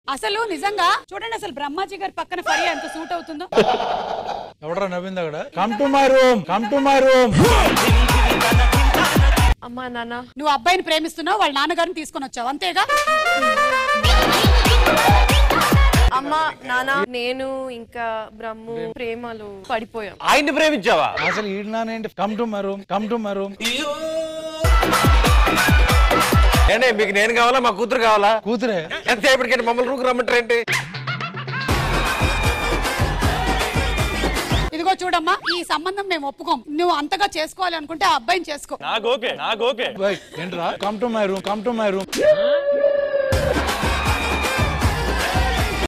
అసలు నిజంగా చూడండి అసలు బ్రహ్మాజీ గారి పక్కన ఫరియా ఎంత సూట్ అవుతుందో ఎవడరా నవ్వింది అక్కడ come to my room come to my room అమ్మా నాన్న నువ్వు అబ్బాయిని ప్రేమిస్తున్నావు వాళ్ళ నాన్నగారిని తీసుకొని వచ్చావు అంతేగా అమ్మా నాన్న నేను ఇంకా బ్రహ్ము ప్రేమలో పడిపోయాం ఆయన్ని ప్రేమించావా అసలు ఈడినానేంటి come to my room come to my room ఏంటి మీకు నేను కావాలా మా కూతురు కావాలా కూతురే ఎంతసేపటికంటే మమ్మల్ని రూకు రమ్మంటారేంటి ఇదిగో చూడమ్మా ఈ సంబంధం మేము ఒప్పుకోం నువ్వు అంతగా చేసుకోవాలి అనుకుంటే ఆ అబ్బాయిని చేసుకో నాకు ఓకే నాకు ఓకే బై ఏంట్రా come to my room come to my room